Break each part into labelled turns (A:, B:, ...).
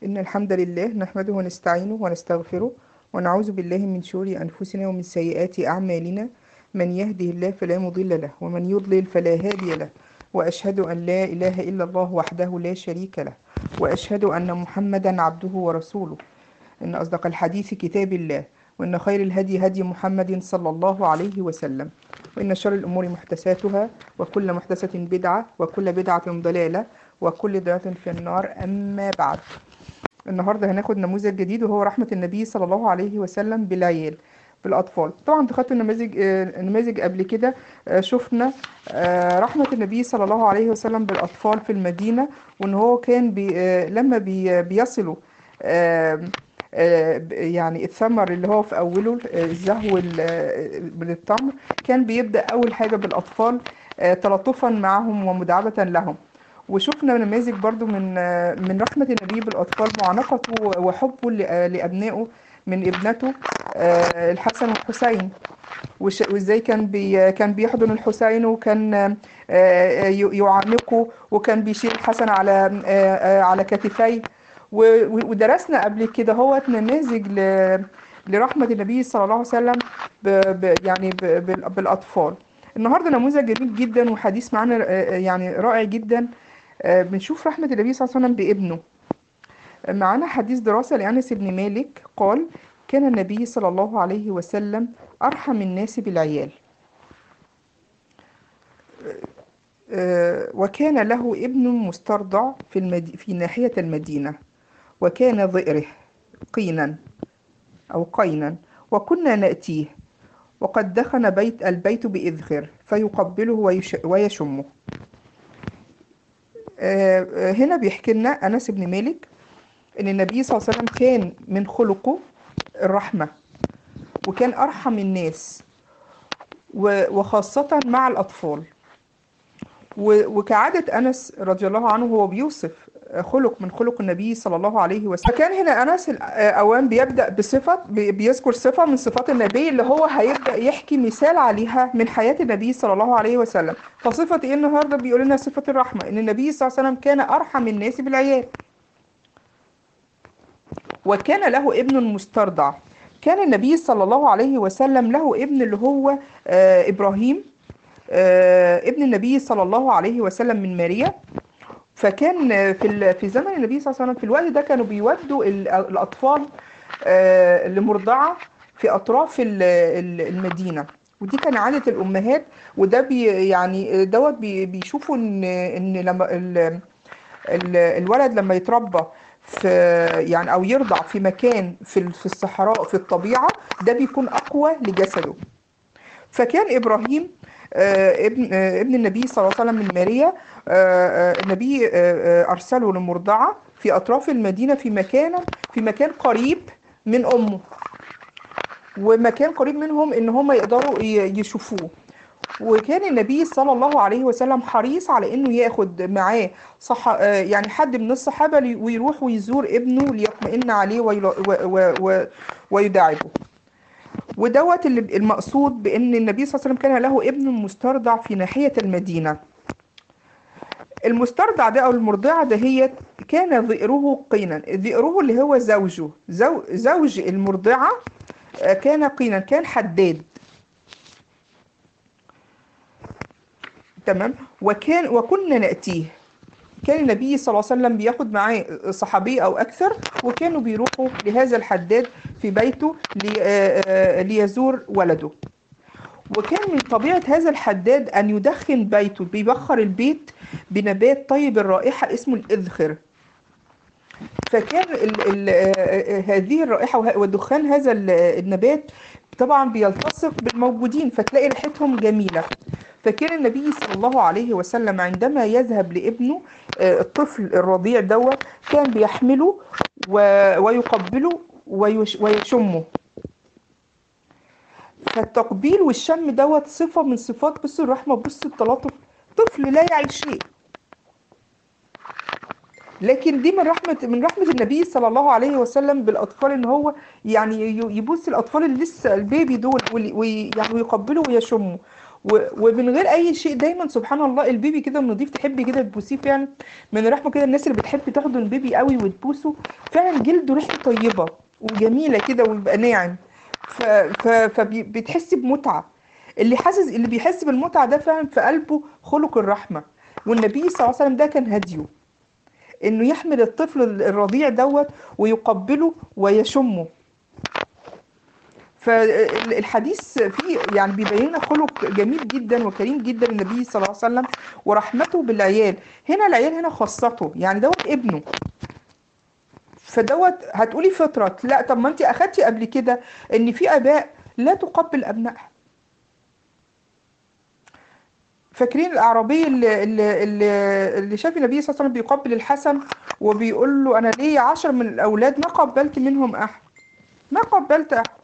A: إن الحمد لله نحمده ونستعينه ونستغفره ونعوذ بالله من شرور أنفسنا ومن سيئات أعمالنا من يهده الله فلا مضل له ومن يضلل فلا هادي له وأشهد أن لا إله إلا الله وحده لا شريك له وأشهد أن محمدا عبده ورسوله إن أصدق الحديث كتاب الله وإن خير الهدي هدي محمد صلى الله عليه وسلم وإن شر الأمور محدثاتها وكل محدثة بدعة وكل بدعة ضلالة وكل ضلالة في النار أما بعد النهارده هناخد نموذج جديد وهو رحمة النبي صلى الله عليه وسلم بالعيال بالأطفال طبعا انتوا خدتوا نماذج آه، نماذج قبل كده آه، شفنا آه، رحمة النبي صلى الله عليه وسلم بالأطفال في المدينة وإن هو كان بي آه، لما بي بيصلوا آه، آه، ب- يعني الثمر اللي هو في أوله آه، الزهو ال- آه، من التمر كان بيبدأ أول حاجة بالأطفال آه، تلطفا معهم ومداعبة لهم وشفنا نماذج برضو من آه، من رحمة النبي بالأطفال معانقته وحبه ل- لأبنائه من ابنته آه، الحسن والحسين وش- وازاي كان بي كان بيحضن الحسين وكان آه، آه، ي- يعانقه وكان بيشيل الحسن على آه، آه، على كتفيه و- و- ودرسنا قبل كده هو نماذج ل- لرحمة النبي صلى الله عليه وسلم ب ب يعني ب بال- بالأطفال النهارده نموذج جميل جدا وحديث معانا آه، آه، يعني رائع جدا آه، بنشوف رحمة النبي صلى الله عليه وسلم بابنه معانا حديث دراسة لأنس بن مالك قال كان النبي صلى الله عليه وسلم أرحم الناس بالعيال آه، وكان له ابن مسترضع في, المد... في ناحية المدينة وكان ضئره قينا أو قينا وكنا نأتيه وقد دخن بيت البيت بإذخر فيقبله ويش... ويشمه آه، آه، هنا بيحكي لنا أنس بن مالك ان النبي صلى الله عليه وسلم كان من خلقه الرحمة وكان ارحم الناس و- وخاصة مع الاطفال و- وكعادة انس رضي الله عنه هو بيوصف خلق من خلق النبي صلى الله عليه وسلم فكان هنا انس الاوان بيبدا بصفه بي- بيذكر صفه من صفات النبي اللي هو هيبدا يحكي مثال عليها من حياه النبي صلى الله عليه وسلم فصفه ايه النهارده بيقول لنا صفه الرحمه ان النبي صلى الله عليه وسلم كان ارحم الناس بالعيال وكان له ابن مسترضع كان النبي صلى الله عليه وسلم له ابن اللي هو آه، إبراهيم آه، ابن النبي صلى الله عليه وسلم من ماريا فكان آه، في ال- في زمن النبي صلى الله عليه وسلم في الوقت ده كانوا بيودوا ال- الأطفال آه، لمرضعة في أطراف ال- ال- المدينة ودي كان عادة الأمهات وده بي يعني دوت بي- بيشوفوا إن إن لما ال- ال- الولد لما يتربى في يعني او يرضع في مكان في ال- في الصحراء في الطبيعه ده بيكون اقوى لجسده فكان ابراهيم آه، ابن آه، ابن النبي صلى الله عليه وسلم من ماريا آه، آه، النبي آه، آه، ارسله لمرضعه في اطراف المدينه في مكان في مكان قريب من امه ومكان قريب منهم ان هم يقدروا ي- يشوفوه وكان النبي صلى الله عليه وسلم حريص على انه ياخد معاه صح آه، يعني حد من الصحابه لي- ويروح ويزور ابنه ليطمئن عليه ويلا- و- و- و- ويداعبه ودوت اللي المقصود بان النبي صلى الله عليه وسلم كان له ابن مسترضع في ناحيه المدينه المسترضع ده او المرضعه دهيت كان ذئره قينا ذئره اللي هو زوجه زو زوج المرضعه آه، كان قينا كان حداد تمام وكان وكنا نأتيه كان النبي صلى الله عليه وسلم بياخد معاه صحابي او اكثر وكانوا بيروحوا لهذا الحداد في بيته لي- آه، آه، ليزور ولده وكان من طبيعة هذا الحداد أن يدخن بيته بيبخر البيت بنبات طيب الرائحة اسمه الإذخر فكان ال ال آه، آه، هذه الرائحة وه- ودخان هذا ال- النبات طبعا بيلتصق بالموجودين فتلاقي ريحتهم جميلة فكان النبي صلى الله عليه وسلم عندما يذهب لابنه آه، الطفل الرضيع دوت كان بيحمله و- ويقبله ويش- ويشمه فالتقبيل والشم دوت صفة من صفات بص الرحمة بص التلاطف طفل لا يعي شيء لكن دي من رحمة من رحمة النبي صلى الله عليه وسلم بالأطفال إن هو يعني ي- يبص الأطفال اللي لسه البيبي دول ويعني ويقبلوا ويشموا و- ومن غير اي شيء دايما سبحان الله البيبي كده نضيف تحبي كده تبوسيه فعلا من الرحمه كده الناس اللي بتحب تحضن البيبي قوي وتبوسه فعلا جلده ريحته طيبه وجميله كده ويبقى ناعم ف... ف... فبتحسي بمتعه اللي حاسس اللي بيحس بالمتعه ده فعلا في قلبه خلق الرحمه والنبي صلى الله عليه وسلم ده كان هديه انه يحمل الطفل الرضيع دوت ويقبله ويشمه فالحديث فيه يعني بيبين لنا خلق جميل جدا وكريم جدا النبي صلى الله عليه وسلم ورحمته بالعيال هنا العيال هنا خاصته يعني دوت ابنه فدوت هتقولي فطرة لا طب ما انت اخدتي قبل كده ان في اباء لا تقبل ابنائها فاكرين الاعرابي اللي اللي اللي, اللي شاف النبي صلى الله عليه وسلم بيقبل الحسن وبيقول له انا ليا عشر من الاولاد ما قبلت منهم احد ما قبلت احد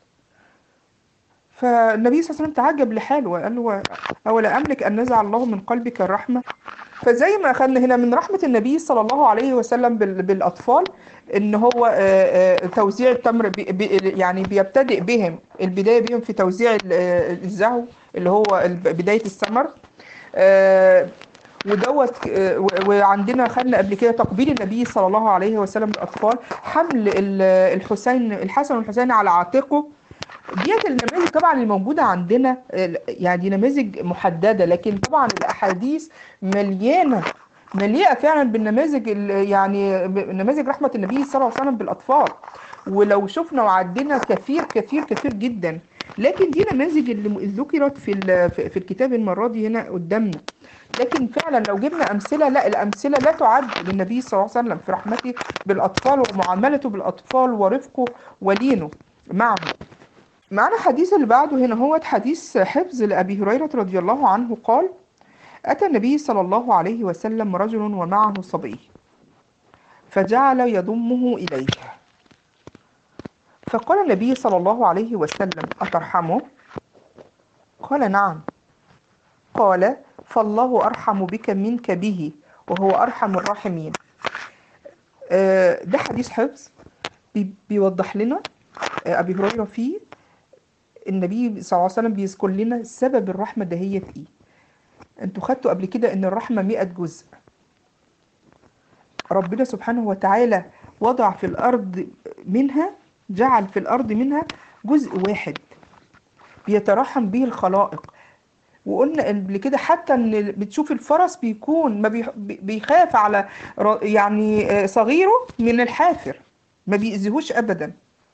A: فالنبي صلى الله عليه وسلم تعجب لحاله وقال له أولا أملك أن نزع الله من قلبك الرحمة فزي ما أخذنا هنا من رحمة النبي صلى الله عليه وسلم بال- بالأطفال إن هو آه، آه، توزيع التمر بي بي- يعني بيبتدئ بهم البداية بهم في توزيع ال- آه، الزهو اللي هو ال- بداية الثمر آه، ودوت آه، و- وعندنا خدنا قبل كده تقبيل النبي صلى الله عليه وسلم الأطفال حمل ال- الحسين الحسن والحسين على عاتقه ديت النماذج طبعا الموجودة عندنا آه، يعني دي نماذج محددة لكن طبعا الأحاديث مليانة مليئة فعلا بالنماذج ال- يعني ب- نماذج رحمة النبي صلى الله عليه وسلم بالأطفال ولو شفنا وعدينا كثير كثير كثير جدا لكن دي نماذج اللي م- ذكرت في ال- في في الكتاب المرة دي هنا قدامنا لكن فعلا لو جبنا أمثلة لا الأمثلة لا تعد للنبي صلى الله عليه وسلم في رحمته بالأطفال ومعاملته بالأطفال ورفقه ولينه معهم معنا حديث اللي بعده هنا هو حديث حفظ لأبي هريرة رضي الله عنه قال أتى النبي صلى الله عليه وسلم رجل ومعه صبي فجعل يضمه إليه فقال النبي صلى الله عليه وسلم أترحمه؟ قال نعم قال فالله أرحم بك منك به وهو أرحم الراحمين آه، ده حديث حفظ بي- بيوضح لنا آه، أبي هريرة فيه النبي صلى الله عليه وسلم بيذكر لنا سبب الرحمة دهيت ايه انتوا خدتوا قبل كده ان الرحمة مئة جزء ربنا سبحانه وتعالى وضع في الأرض منها جعل في الأرض منها جزء واحد بيترحم به الخلائق وقلنا قبل كده حتى ان بتشوف الفرس بيكون ما بيح- بي- بيخاف على ر- يعني آه، صغيره من الحافر ما بيأذيهوش ابدا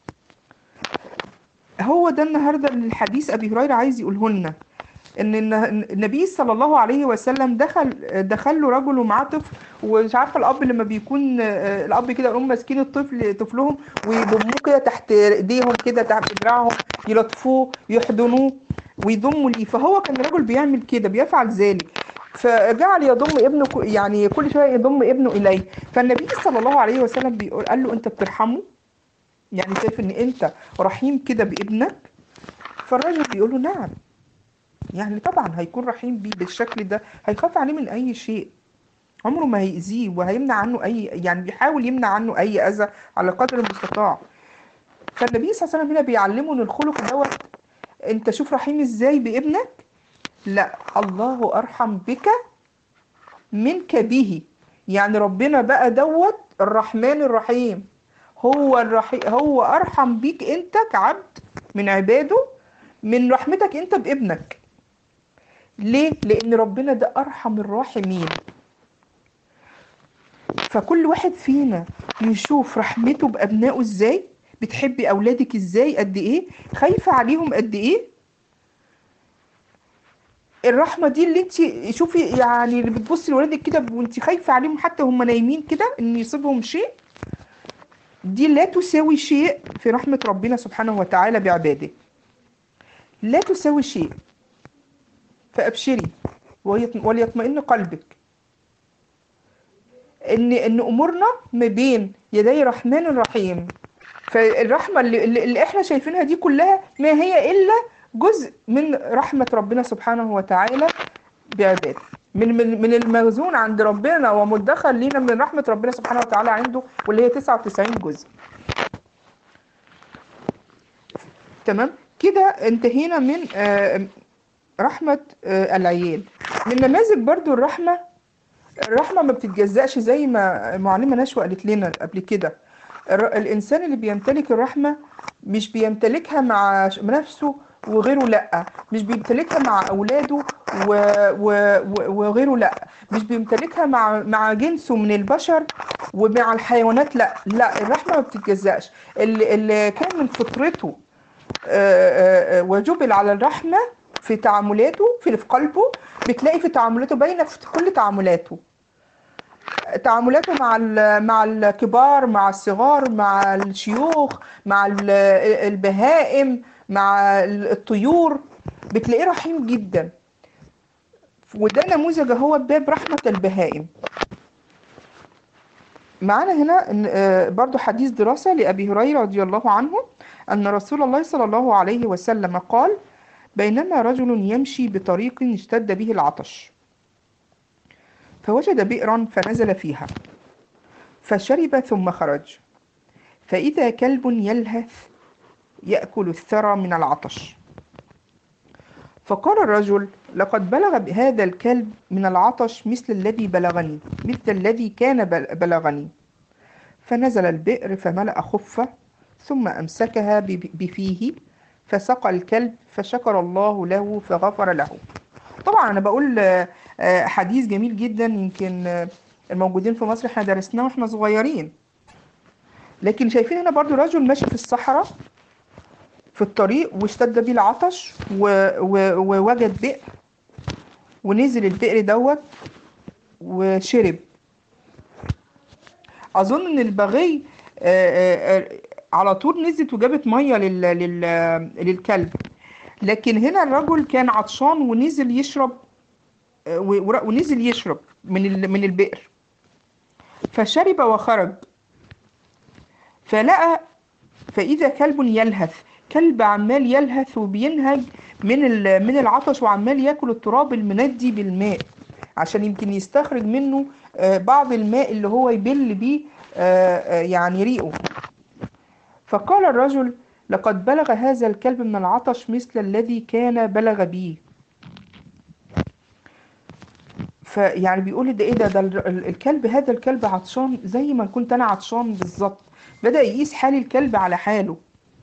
A: هو ده النهارده اللي الحديث ابي هريره عايز يقوله لنا ان الن- النبي صلى الله عليه وسلم دخل دخل له رجل ومعاه طفل ومش عارفه الاب لما بيكون آه، الاب كده يقوم ماسكين الطفل طفلهم ويضموه كده تحت ايديهم كده تحت دراعهم يلطفوه يحضنوه ويضموا ليه فهو كان الرجل بيعمل كده بيفعل ذلك فجعل يضم ابنه ك- يعني كل شويه يضم ابنه اليه فالنبي صلى الله عليه وسلم بيقول قال له انت بترحمه يعني شايف ان انت رحيم كده بابنك فالراجل بيقول له نعم يعني طبعا هيكون رحيم بيه بالشكل ده هيخاف عليه من اي شيء عمره ما هيأذيه وهيمنع عنه اي يعني بيحاول يمنع عنه اي اذى على قدر المستطاع فالنبي صلى الله عليه وسلم هنا بيعلمه ان الخلق دوت انت شوف رحيم ازاي بابنك لا الله ارحم بك منك به يعني ربنا بقى دوت الرحمن الرحيم هو الرحيم هو ارحم بيك انت كعبد من عباده من رحمتك انت بابنك ليه لان ربنا ده ارحم الراحمين فكل واحد فينا يشوف رحمته بابنائه ازاي بتحبي اولادك ازاي قد ايه خايفه عليهم قد ايه الرحمه دي اللي انت شوفي يعني اللي بتبصي لولادك كده وانت خايفه عليهم حتى هم نايمين كده ان يصيبهم شيء دي لا تساوي شيء في رحمه ربنا سبحانه وتعالى بعباده لا تساوي شيء فابشري ويطم- وليطمئن قلبك ان ان امورنا ما بين يدي رحمن رحيم فالرحمه اللي, اللي اللي احنا شايفينها دي كلها ما هي الا جزء من رحمه ربنا سبحانه وتعالى بعباده من من من الموزون عند ربنا ومدخر لينا من رحمه ربنا سبحانه وتعالى عنده واللي هي 99 جزء تمام كده انتهينا من آه، رحمة آه، العيال من نماذج برضو الرحمة الرحمة ما بتتجزأش زي ما معلمة نشوى قالت لنا قبل كده الر- الإنسان اللي بيمتلك الرحمة مش بيمتلكها مع ش- نفسه وغيره لأ مش بيمتلكها مع أولاده و... و... و... وغيره لأ مش بيمتلكها مع مع جنسه من البشر ومع الحيوانات لأ لا الرحمة ما بتتجزأش اللي, اللي كان من فطرته آه، آه، آه، وجبل على الرحمة في تعاملاته في في قلبه بتلاقي في تعاملاته باينة في كل تعاملاته تعاملاته مع ال- مع الكبار مع الصغار مع الشيوخ مع ال- البهائم مع الطيور بتلاقيه رحيم جدا وده نموذج هو باب رحمة البهائم معانا هنا إن- آه، برضو حديث دراسة لأبي هريرة رضي الله عنه أن رسول الله صلى الله عليه وسلم قال بينما رجل يمشي بطريق اشتد به العطش فوجد بئرا فنزل فيها فشرب ثم خرج فإذا كلب يلهث يأكل الثرى من العطش فقال الرجل لقد بلغ هذا الكلب من العطش مثل الذي بلغني مثل الذي كان بل- بلغني فنزل البئر فملأ خفة ثم أمسكها بب- بفيه فسقى الكلب فشكر الله له فغفر له طبعا أنا بقول آه، آه، حديث جميل جدا يمكن آه، الموجودين في مصر احنا درسناه واحنا صغيرين لكن شايفين هنا برضو رجل ماشي في الصحراء في الطريق واشتد بيه العطش و... و... ووجد بئر ونزل البئر دوت وشرب اظن ان البغي آه، آه، آه، على طول نزلت وجابت ميه لل... لل... للكلب لكن هنا الرجل كان عطشان ونزل يشرب آه، و- ونزل يشرب من ال... من البئر فشرب وخرج فلقى فإذا كلب يلهث كلب عمال يلهث وبينهج من ال- من العطش وعمال ياكل التراب المندي بالماء عشان يمكن يستخرج منه آه، بعض الماء اللي هو يبل بيه آه، آه، يعني ريقه فقال الرجل لقد بلغ هذا الكلب من العطش مثل الذي كان بلغ بي فيعني بيقول ده ايه ده ده ال- ال- الكلب هذا الكلب عطشان زي ما كنت انا عطشان بالظبط بدأ يقيس حال الكلب على حاله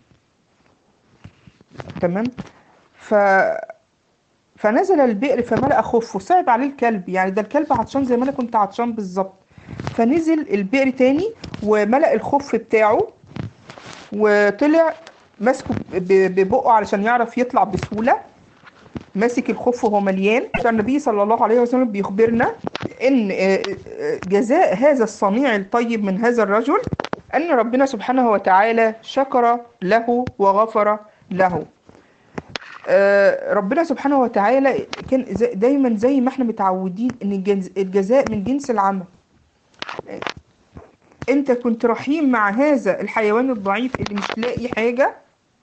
A: تمام ف فنزل البئر فملأ خفه صعب عليه الكلب يعني ده الكلب عطشان زي ما انا كنت عطشان بالظبط فنزل البئر تاني وملأ الخف بتاعه وطلع ماسكه ب- ببقه علشان يعرف يطلع بسهولة ماسك الخف وهو مليان فالنبي صلى الله عليه وسلم بيخبرنا ان آه، آه، جزاء هذا الصنيع الطيب من هذا الرجل ان ربنا سبحانه وتعالى شكر له وغفر له آه، ربنا سبحانه وتعالى كان زي- دايما زي ما احنا متعودين ان الجز- الجزاء من جنس العمل آه، انت كنت رحيم مع هذا الحيوان الضعيف اللي مش لاقي حاجة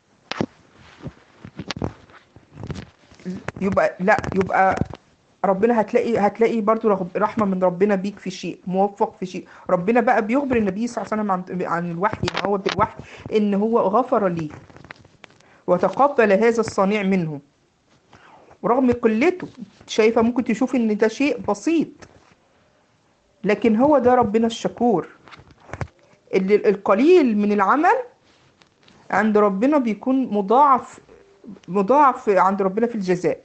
A: يبقى لا يبقى ربنا هتلاقي هتلاقي برضو رغب- رحمة من ربنا بيك في شيء موفق في شيء ربنا بقى بيخبر النبي صلى الله عليه وسلم عن عن الوحي ان هو بالوحي ان هو غفر لي وتقبل هذا الصنيع منه ورغم قلته شايفة ممكن تشوف ان ده شيء بسيط لكن هو ده ربنا الشكور اللي القليل من العمل عند ربنا بيكون مضاعف مضاعف عند ربنا في الجزاء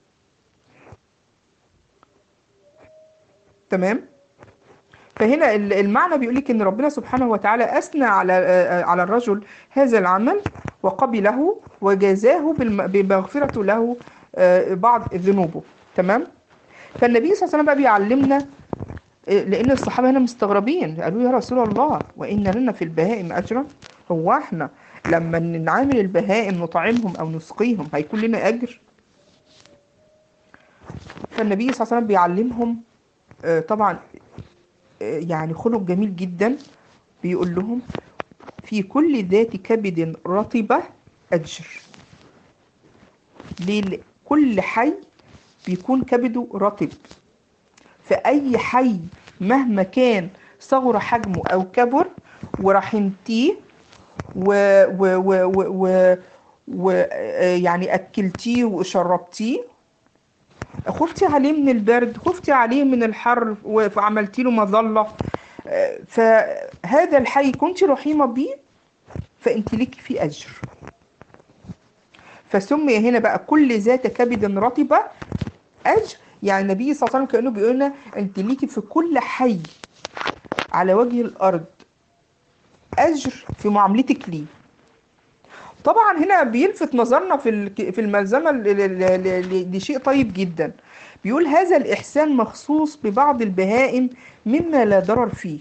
A: تمام فهنا ال- المعنى بيقول لك ان ربنا سبحانه وتعالى اثنى على آه، على الرجل هذا العمل وقبله وجازاه بالم- بمغفرته له آه، بعض ذنوبه تمام فالنبي صلى الله عليه وسلم بقى بيعلمنا آه، لان الصحابه هنا مستغربين قالوا يا رسول الله وان لنا في البهائم اجرا هو احنا لما نعامل البهائم نطعمهم او نسقيهم هيكون لنا اجر فالنبي صلى الله عليه وسلم بيعلمهم آه، طبعا آه، يعني خلق جميل جدا بيقول لهم في كل ذات كبد رطبة أجر ليه ل- كل حي بيكون كبده رطب فأي حي مهما كان صغر حجمه أو كبر ورحمتيه و, و, و, و, و, و آه، يعني أكلتيه وشربتيه خفتي عليه من البرد خفتي عليه من الحر وعملتي له مظلة آه، فهذا الحي كنت رحيمة بيه فأنت لك في أجر فسمي هنا بقى كل ذات كبد رطبة أجر يعني النبي صلى الله عليه وسلم كأنه بيقول لنا أنت ليكي في كل حي على وجه الأرض أجر في معاملتك ليه طبعا هنا بيلفت نظرنا في الك- في الملزمة ل- ل- ل- لشيء طيب جدا بيقول هذا الإحسان مخصوص ببعض البهائم مما لا ضرر فيه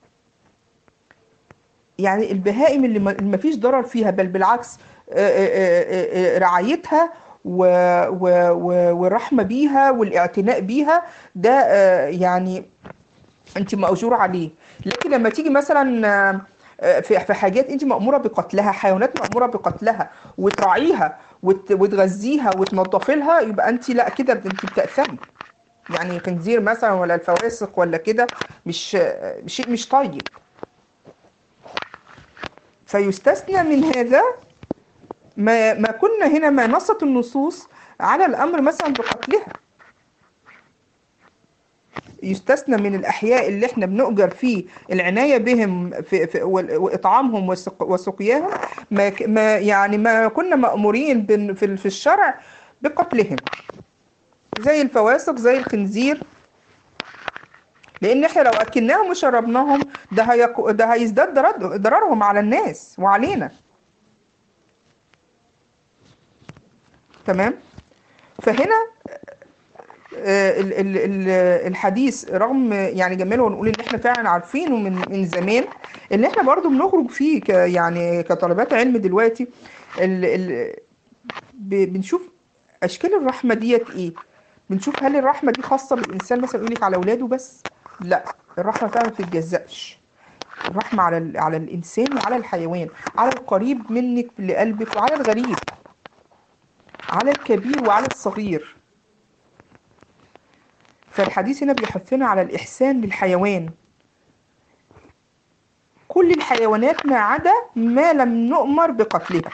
A: يعني البهائم اللي ما اللي ما فيش ضرر فيها بل بالعكس آه، آه، آه، آه، رعايتها و- و- و- والرحمة بيها والاعتناء بيها ده آه، يعني انت مأجور عليه لكن لما تيجي مثلا آه، آه، في في حاجات انت مأمورة بقتلها حيوانات مأمورة بقتلها وتراعيها وت- وتغذيها وتنظفي لها يبقى انت لا كده انت بتأثمي يعني خنزير مثلا ولا الفواسق ولا كده مش آه، شيء مش طيب فيستثنى من هذا ما ما كنا هنا ما نصت النصوص على الأمر مثلا بقتلها يستثنى من الأحياء اللي احنا بنؤجر فيه العناية بهم في في وال- وإطعامهم وسق- وسقياهم ما ك- ما يعني ما كنا مأمورين بن- في ال- في الشرع بقتلهم زي الفواسق زي الخنزير لأن احنا لو أكلناهم وشربناهم ده هيك- ده هيزداد ضرر- ضررهم على الناس وعلينا تمام فهنا آه، ال- ال- ال- الحديث رغم يعني جماله ونقول ان احنا فعلا عارفينه من من زمان ان احنا برضو بنخرج فيه ك يعني كطالبات علم دلوقتي ال ال ب- بنشوف اشكال الرحمه ديت ايه بنشوف هل الرحمه دي خاصه بالانسان مثلا يقول لك على اولاده بس لا الرحمه فعلا ما بتتجزأش الرحمه على ال- على الانسان وعلى الحيوان على القريب منك لقلبك وعلى الغريب على الكبير وعلى الصغير فالحديث هنا بيحثنا على الإحسان للحيوان كل الحيوانات ما عدا ما لم نؤمر بقتلها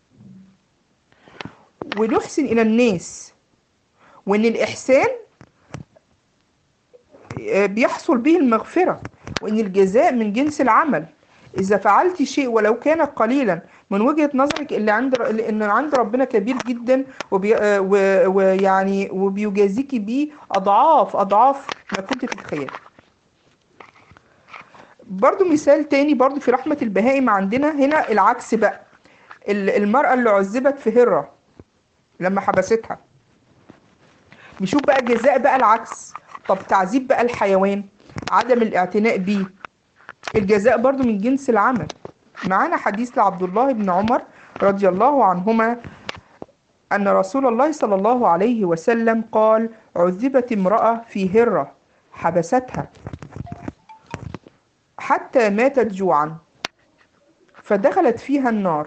A: ونحسن إلى الناس وإن الإحسان آه، بيحصل به المغفرة وإن الجزاء من جنس العمل إذا فعلت شيء ولو كان قليلا من وجهة نظرك اللي عند ر- اللي إن عند ربنا كبير جدا وبي آه، و- ويعني وبيجازيكي بيه أضعاف أضعاف ما كنت تتخيل برضو مثال تاني برضو في رحمة البهائم عندنا هنا العكس بقى ال- المرأة اللي عذبت في هرة لما حبستها نشوف بقى جزاء بقى العكس طب تعذيب بقى الحيوان عدم الاعتناء بيه الجزاء برضو من جنس العمل معانا حديث لعبد الله بن عمر رضي الله عنهما أن رسول الله صلى الله عليه وسلم قال عذبت امرأة في هرة حبستها حتى ماتت جوعا فدخلت فيها النار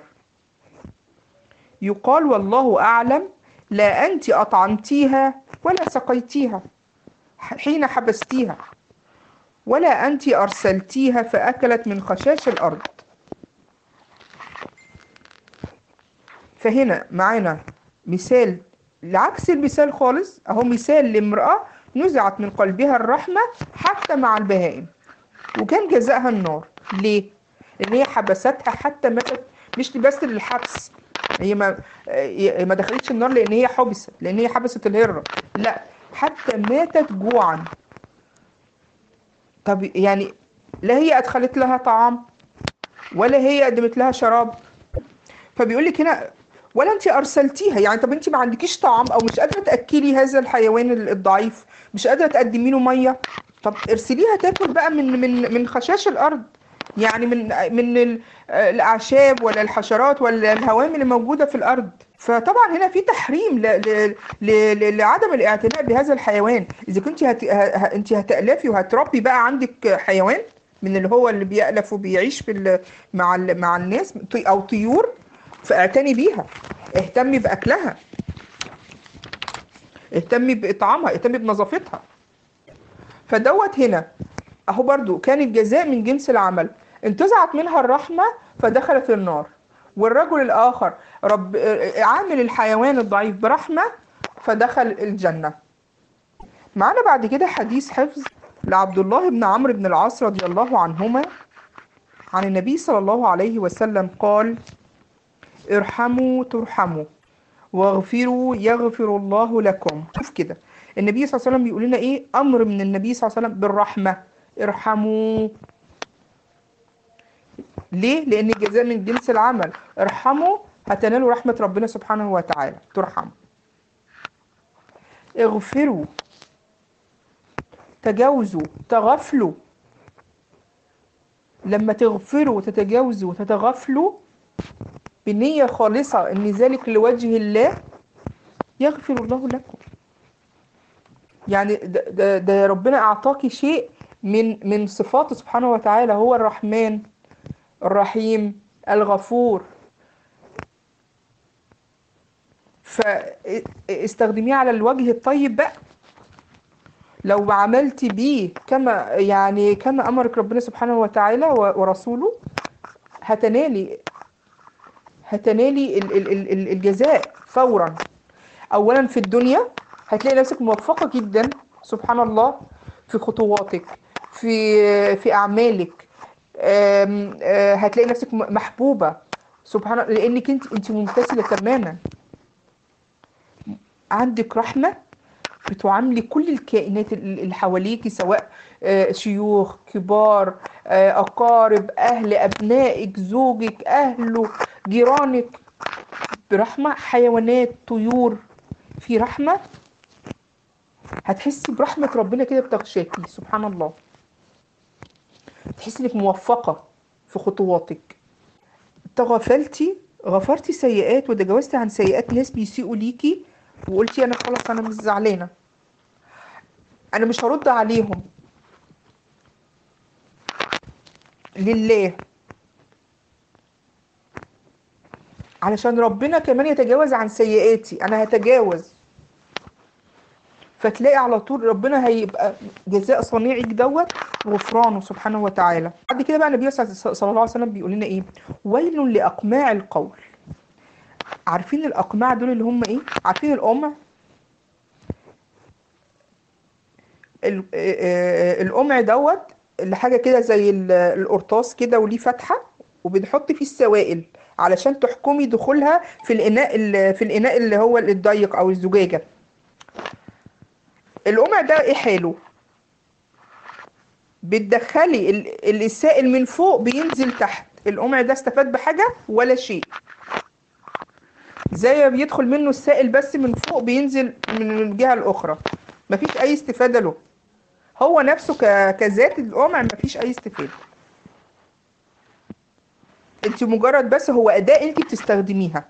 A: يقال والله أعلم لا أنت أطعمتيها ولا سقيتيها حين حبستيها ولا أنت أرسلتيها فأكلت من خشاش الأرض فهنا معانا مثال لعكس المثال خالص أهو مثال لامرأة نزعت من قلبها الرحمة حتى مع البهائم وكان جزاءها النار ليه؟ لأن هي حبستها حتى ماتت مش بس للحبس هي ما هي ما دخلتش النار لأن هي حبست لأن هي حبست الهرة لا حتى ماتت جوعا طب يعني لا هي أدخلت لها طعام ولا هي قدمت لها شراب فبيقول لك هنا ولا انت ارسلتيها يعني طب انت ما عندكيش طعام او مش قادره تاكلي هذا الحيوان الضعيف مش قادره تقدمي له ميه طب ارسليها تاكل بقى من من من خشاش الارض يعني من من ال- الاعشاب ولا الحشرات ولا الهوام اللي موجوده في الارض فطبعا هنا في تحريم ل... ل... ل... ل- لعدم الاعتناء بهذا الحيوان اذا كنت هت... ه... ه- انت هتالفي وهتربي بقى عندك حيوان من اللي هو اللي بيألف وبيعيش في ال... مع ال... مع الناس طي- او طيور فاعتني بيها اهتمي باكلها اهتمي باطعامها اهتمي بنظافتها فدوت هنا اهو برضو كان الجزاء من جنس العمل انتزعت منها الرحمة فدخلت النار والرجل الآخر رب عامل الحيوان الضعيف برحمة فدخل الجنة معانا بعد كده حديث حفظ لعبد الله بن عمرو بن العاص رضي الله عنهما عن النبي صلى الله عليه وسلم قال ارحموا ترحموا واغفروا يغفر الله لكم شوف كده النبي صلى الله عليه وسلم بيقول لنا ايه امر من النبي صلى الله عليه وسلم بالرحمه ارحموا ليه لان الجزاء من جنس العمل ارحموا هتنالوا رحمه ربنا سبحانه وتعالى ترحموا اغفروا تجاوزوا تغفلوا لما تغفروا وتتجاوزوا وتتغفلوا بنية خالصة ان ذلك لوجه الله يغفر الله لكم يعني ده, ده, ده ربنا اعطاكي شيء من من صفاته سبحانه وتعالى هو الرحمن الرحيم الغفور فاستخدميه على الوجه الطيب بقى لو عملت بيه كما يعني كما امرك ربنا سبحانه وتعالى ورسوله هتنالي هتنالي الجزاء فورا اولا في الدنيا هتلاقي نفسك موفقة جدا سبحان الله في خطواتك في في اعمالك هتلاقي نفسك محبوبة سبحان الله لانك انت انت ممتثلة تماما عندك رحمة بتعاملي كل الكائنات اللي حواليكي سواء شيوخ كبار أقارب أهل أبنائك زوجك أهله جيرانك برحمة حيوانات طيور في رحمة هتحسي برحمة ربنا كده بتغشاكي سبحان الله تحسي انك موفقة في خطواتك تغفلتي غفرتي سيئات وتجاوزتي عن سيئات ناس بيسيئوا ليكي وقلتي انا خلاص انا مش زعلانه انا مش هرد عليهم لله علشان ربنا كمان يتجاوز عن سيئاتي انا هتجاوز فتلاقي على طول ربنا هيبقى جزاء صنيعك دوت غفرانه سبحانه وتعالى بعد كده بقى النبي صلى الله عليه وسلم بيقول لنا ايه ويل لاقماع القول عارفين الاقماع دول اللي هم ايه عارفين القمع القمع دوت اللي حاجه كده زي القرطاس كده وليه فتحه وبنحط فيه السوائل علشان تحكمي دخولها في الاناء في الاناء اللي هو الضيق او الزجاجه القمع ده ايه حاله بتدخلي السائل من فوق بينزل تحت القمع ده استفاد بحاجه ولا شيء زي ما بيدخل منه السائل بس من فوق بينزل من الجهة الأخرى مفيش أي استفادة له هو نفسه كذات القمع مفيش أي استفادة انت مجرد بس هو أداة انت بتستخدميها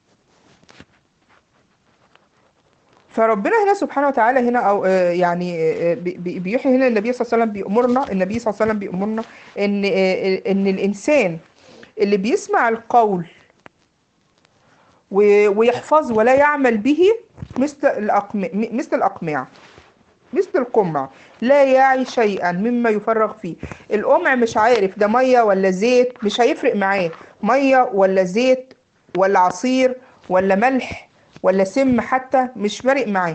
A: فربنا هنا سبحانه وتعالى هنا او يعني بيوحي هنا النبي صلى الله عليه وسلم بيأمرنا النبي صلى الله عليه وسلم بيأمرنا ان ان الانسان اللي بيسمع القول ويحفظ ولا يعمل به مثل الأقمع مثل الأقماع مثل القمع لا يعي شيئا مما يفرغ فيه القمع مش عارف ده مية ولا زيت مش هيفرق معاه مية ولا زيت ولا عصير ولا ملح ولا سم حتى مش فارق معاه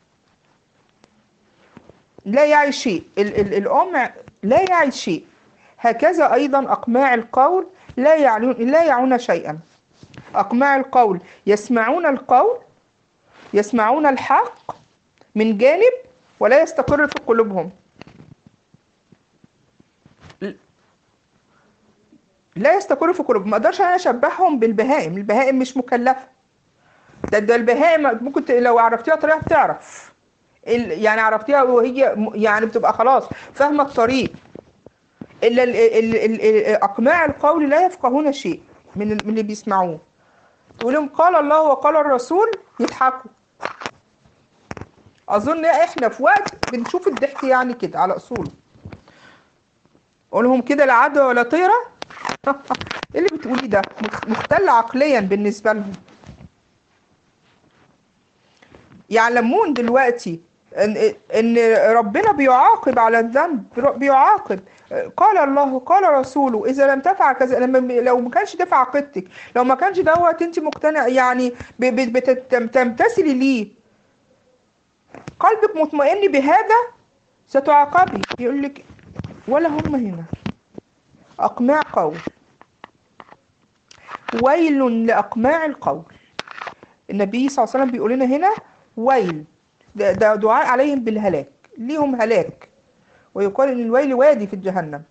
A: لا يعي شيء القمع لا يعي شيء هكذا أيضا أقماع القول لا يعلون لا يعون شيئا أقماع القول يسمعون القول يسمعون الحق من جانب ولا يستقر في قلوبهم لا يستقر في قلوبهم ما اقدرش انا اشبههم بالبهائم البهائم مش مكلفه ده ده البهائم ممكن لو عرفتيها طريقه بتعرف يعني عرفتيها وهي يعني بتبقى خلاص فاهمه الطريق الا ال ال ال اقماع القول لا يفقهون شيء من من اللي بيسمعوه تقول لهم قال الله وقال الرسول يضحكوا اظن احنا في وقت بنشوف الضحك يعني كده على اصوله اقول لهم كده لا عدوى ولا طيره ايه اللي بتقولي ده مختل عقليا بالنسبه لهم يعلمون دلوقتي ان ان ربنا بيعاقب على الذنب بيعاقب قال الله قال رسوله اذا لم تفعل كذا لما لو ما كانش دفع عقيدتك لو ما كانش دوت انت مقتنع يعني بتمتثلي ليه قلبك مطمئن بهذا ستعاقبي يقول لك ولا هم هنا أقماع قول ويل لأقماع القول النبي صلى الله عليه وسلم بيقول لنا هنا ويل ده, ده دعاء عليهم بالهلاك ليهم هلاك ويقال ان الويل وادي في جهنم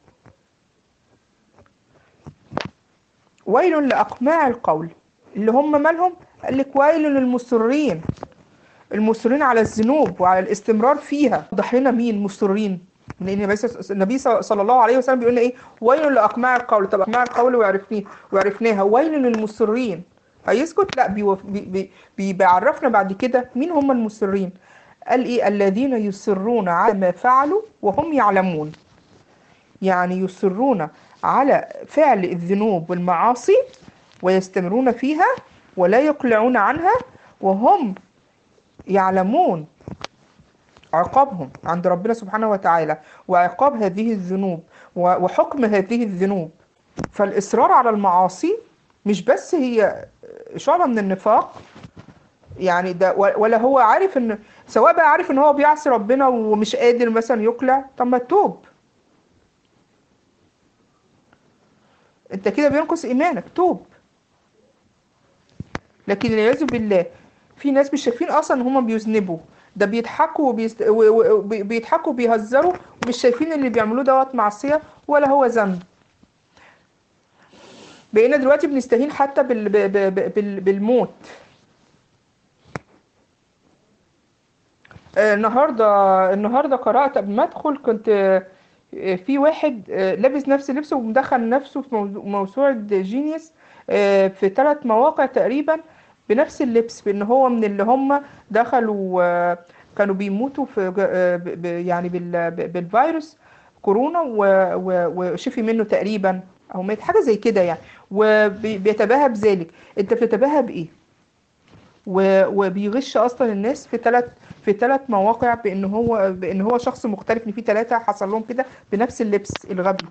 A: ويل لأقماع القول اللي هم مالهم قال لك ويل للمصرين المصرين على الذنوب وعلى الاستمرار فيها وضح لنا مين مصرين لان بس النبي صلى الله عليه وسلم بيقول لنا ايه ويل لاقماع القول طب اقماع القول وعرفناه وعرفناها ويل للمصرين هيسكت لا بيوف- بي بي بي بيعرفنا بعد كده مين هم المصرين قال ايه الذين يصرون على ما فعلوا وهم يعلمون يعني يصرون على فعل الذنوب والمعاصي ويستمرون فيها ولا يقلعون عنها وهم يعلمون عقابهم عند ربنا سبحانه وتعالى وعقاب هذه الذنوب و- وحكم هذه الذنوب فالإصرار على المعاصي مش بس هي شعبة من النفاق يعني ده و- ولا هو عارف ان سواء بقى عارف ان هو بيعصي ربنا ومش قادر مثلا يقلع طب ما توب انت كده بينقص ايمانك توب لكن والعياذ بالله في ناس مش شايفين اصلا ان هم بيذنبوا ده بيضحكوا وبيست... و- و- وبي- بيضحكوا وبيهزروا ومش شايفين اللي بيعملوه دوت معصيه ولا هو ذنب بقينا دلوقتي بنستهين حتى بال... ب... ب... ب- بال... بالموت آه، النهارده النهارده قرأت قبل ما ادخل كنت آه، في واحد آه، لابس نفس لبسه ومدخل نفسه في موضوع- موسوعة جينيوس آه، في ثلاث مواقع تقريبا بنفس اللبس بان هو من اللي هم دخلوا آه، كانوا بيموتوا في ج- آه، ب- ب- يعني بال- ب- بالفيروس كورونا و- و- وشفي منه تقريبا او مات حاجه زي كده يعني وبيتباهى بذلك انت بتتباهى بايه و- وبيغش اصلا الناس في ثلاث في ثلاث مواقع بان هو بان هو شخص مختلف ان في ثلاثه حصل لهم كده بنفس اللبس الغبي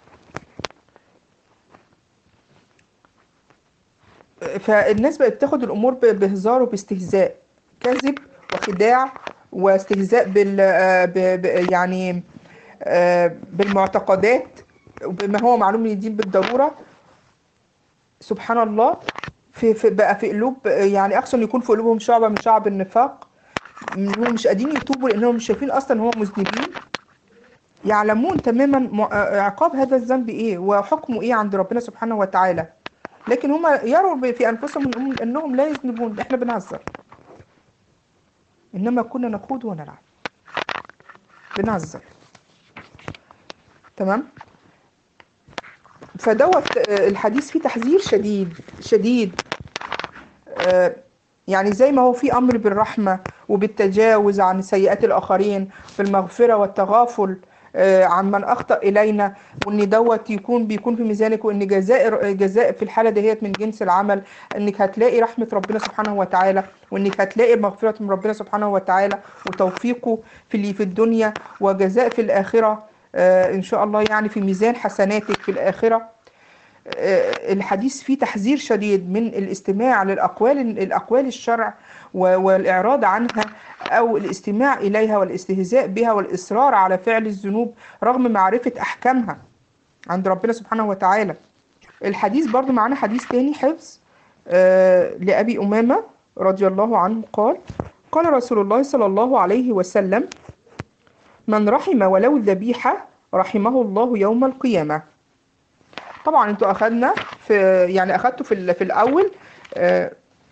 A: فالناس بقت بتاخد الامور ب- بهزار وباستهزاء كذب وخداع واستهزاء بال آه، ب- ب- يعني آه، بالمعتقدات وبما هو معلوم من الدين بالضروره سبحان الله في, في بقى في قلوب يعني اقصى ان يكون في قلوبهم شعبه من شعب النفاق انهم مش قادرين يتوبوا لانهم مش شايفين اصلا ان هم مذنبين يعلمون تماما م- عقاب هذا الذنب ايه وحكمه ايه عند ربنا سبحانه وتعالى لكن هم يروا ب- في انفسهم إنهم- انهم لا يذنبون احنا بنهزر انما كنا نخوض ونلعب بنهزر تمام فدوت آه، الحديث فيه تحذير شديد شديد آه، يعني زي ما هو في امر بالرحمه وبالتجاوز عن سيئات الاخرين بالمغفره والتغافل آه، عن من اخطا الينا وان دوت يكون بيكون في ميزانك وان جزاء جزاء في الحاله دهيت من جنس العمل انك هتلاقي رحمه ربنا سبحانه وتعالى وانك هتلاقي مغفره من ربنا سبحانه وتعالى وتوفيقه في اللي في الدنيا وجزاء في الاخره آه، ان شاء الله يعني في ميزان حسناتك في الاخره آه، الحديث فيه تحذير شديد من الاستماع للأقوال الأقوال الشرع و- والإعراض عنها أو الاستماع إليها والاستهزاء بها والإصرار على فعل الذنوب رغم معرفة أحكامها عند ربنا سبحانه وتعالى الحديث برضو معنا حديث تاني حفظ آه، لأبي أمامة رضي الله عنه قال قال رسول الله صلى الله عليه وسلم من رحم ولو ذبيحة رحمه الله يوم القيامة طبعا انتوا اخدنا في يعني اخدتوا في ال- في الاول آه،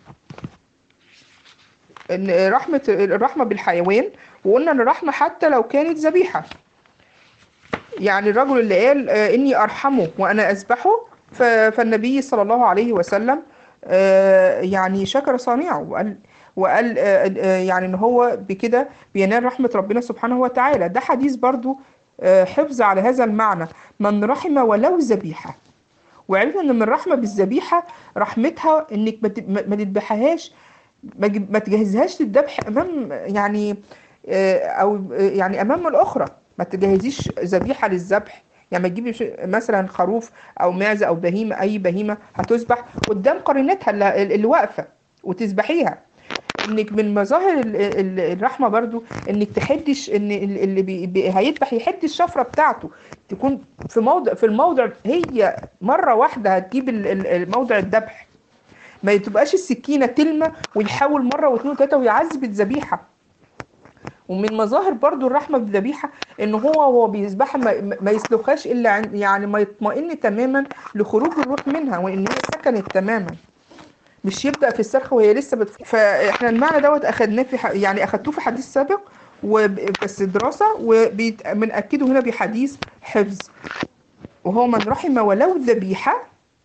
A: ان رحمه الرحمه بالحيوان وقلنا ان الرحمه حتى لو كانت ذبيحه يعني الرجل اللي قال آه، اني ارحمه وانا اذبحه ف- فالنبي صلى الله عليه وسلم آه، يعني شكر صانعه وقال وقال آه، آه، يعني ان هو بكده بينال رحمه ربنا سبحانه وتعالى ده حديث برضو آه، حفظ على هذا المعنى من رحم ولو ذبيحه وعرفنا ان من الرحمه بالذبيحه رحمتها انك ما ت- ما ما تذبحهاش ما تج- ما تجهزهاش للذبح امام يعني آه، او آه، يعني امام الاخرى ما تجهزيش ذبيحه للذبح يعني ما تجيبي ش- مثلا خروف او معزه او بهيمه اي بهيمه هتذبح قدام قرينتها اللي, اللي واقفه وتذبحيها انك من مظاهر ال- ال- الرحمه برضو انك تحدش ان ال- اللي بي بي هيذبح يحد الشفره بتاعته تكون في موضع في الموضع هي مره واحده هتجيب ال- ال- ال- موضع الذبح ما تبقاش السكينه تلمه ويحاول مره واثنين وثلاثه ويعذب الذبيحه ومن مظاهر برضو الرحمه بالذبيحه ان هو وهو بيذبحها ما, ما يسلخهاش الا عن يعني ما يطمئن تماما لخروج الروح منها وان هي سكنت تماما مش يبدا في الصرخه وهي لسه بتف... فاحنا المعنى دوت اخدناه في ح... يعني اخدتوه في حديث سابق وب- بس دراسه وبنأكده هنا بحديث حفظ وهو من رحم ولو ذبيحه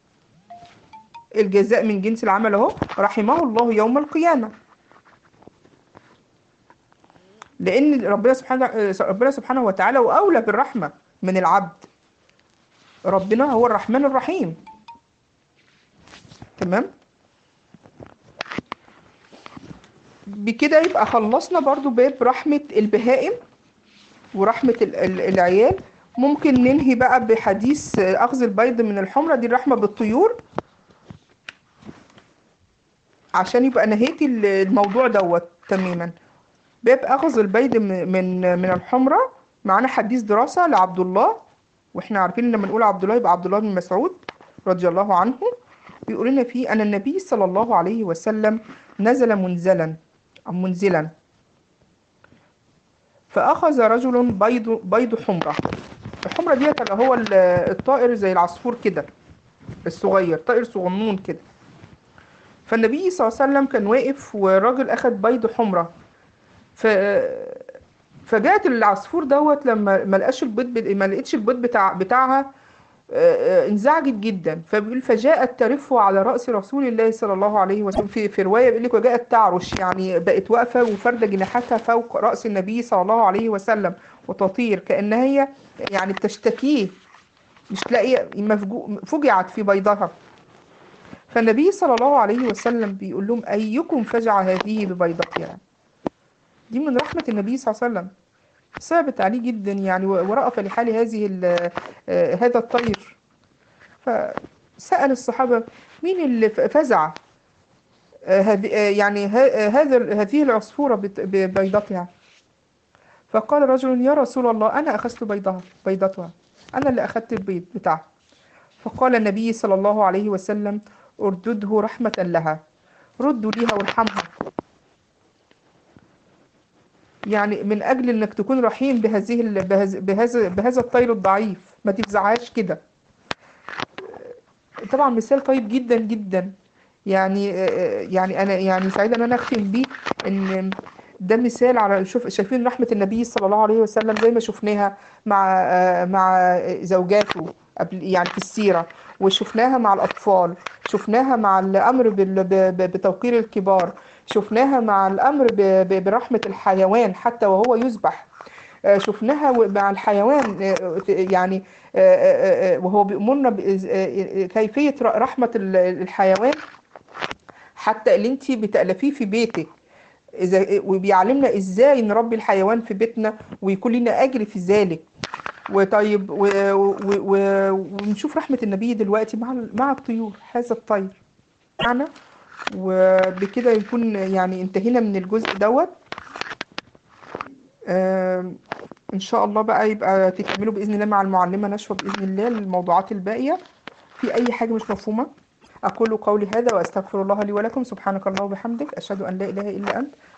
A: الجزاء من جنس العمل اهو رحمه الله يوم القيامه لان ربنا سبحانه ربنا سبحانه وتعالى واولى بالرحمه من العبد ربنا هو الرحمن الرحيم تمام بكده يبقى خلصنا برضو باب رحمة البهائم ورحمة ال- ال- العيال ممكن ننهي بقى بحديث أخذ البيض من الحمرة دي الرحمة بالطيور عشان يبقى نهيت ال- الموضوع دوت تماما باب أخذ البيض م- من من الحمرة معانا حديث دراسة لعبد الله واحنا عارفين لما نقول عبد الله يبقى عبد الله بن مسعود رضي الله عنه بيقول لنا فيه أن النبي صلى الله عليه وسلم نزل منزلا أو منزلا فأخذ رجل بيض بيض حمرة الحمرة ديت اللي هو ال- الطائر زي العصفور كده الصغير طائر صغنون كده فالنبي صلى الله عليه وسلم كان واقف والراجل أخذ بيض حمرة ف فجاءت العصفور دوت لما ما لقاش البيض بت- ما لقيتش البيض بتاع بتاعها آه، آه، انزعجت جدا فبيقول فجاءت ترف على رأس رسول الله صلى الله عليه وسلم في في رواية بيقول لك وجاءت تعرش يعني بقت واقفة وفاردة جناحاتها فوق رأس النبي صلى الله عليه وسلم وتطير كأن هي يعني بتشتكيه مش تلاقي مفجو- فجعت في بيضها فالنبي صلى الله عليه وسلم بيقول لهم أيكم فجع هذه ببيضتها دي من رحمة النبي صلى الله عليه وسلم صعبت عليه جدا يعني و- ورأف لحال هذه ال- آه، هذا الطير فسأل الصحابة مين اللي ف- فزع آه، هذ- آه، يعني ه- آه، هذا هذه العصفورة بت- ببيضتها فقال رجل يا رسول الله أنا أخذت بيضها بيضتها أنا اللي أخذت البيض بتاعها فقال النبي صلى الله عليه وسلم اردده رحمة لها ردوا ليها وارحمها يعني من أجل إنك تكون رحيم بهذه ال- بهذا بهذا بهذا الطير الضعيف ما تفزعهاش كده طبعا مثال طيب جدا جدا يعني يعني انا يعني سعيده ان انا اختم بيه ان ده مثال على شوف شايفين رحمه النبي صلى الله عليه وسلم زي ما شفناها مع مع زوجاته قبل يعني في السيره وشفناها مع الاطفال شفناها مع الامر بال- ب- ب- بتوقير الكبار شفناها مع الامر ب- ب- برحمه الحيوان حتى وهو يذبح آه، شفناها و- مع الحيوان آه، يعني آه، آه، آه، وهو بيأمرنا بإز- آه، آه، كيفية ر- رحمة ال- الحيوان حتى اللي انت بتألفيه في بيتك إذا وبيعلمنا ازاي نربي الحيوان في بيتنا ويكون لنا أجر في ذلك وطيب و... و... و... ونشوف رحمة النبي دلوقتي مع ال- مع الطيور هذا الطير معنا وبكده يكون يعني انتهينا من الجزء دوت آم، ان شاء الله بقى يبقى تكملوا باذن الله مع المعلمه نشوى باذن الله الموضوعات الباقيه في اي حاجه مش مفهومه اقول قولي هذا واستغفر الله لي ولكم سبحانك اللهم وبحمدك اشهد ان لا اله الا انت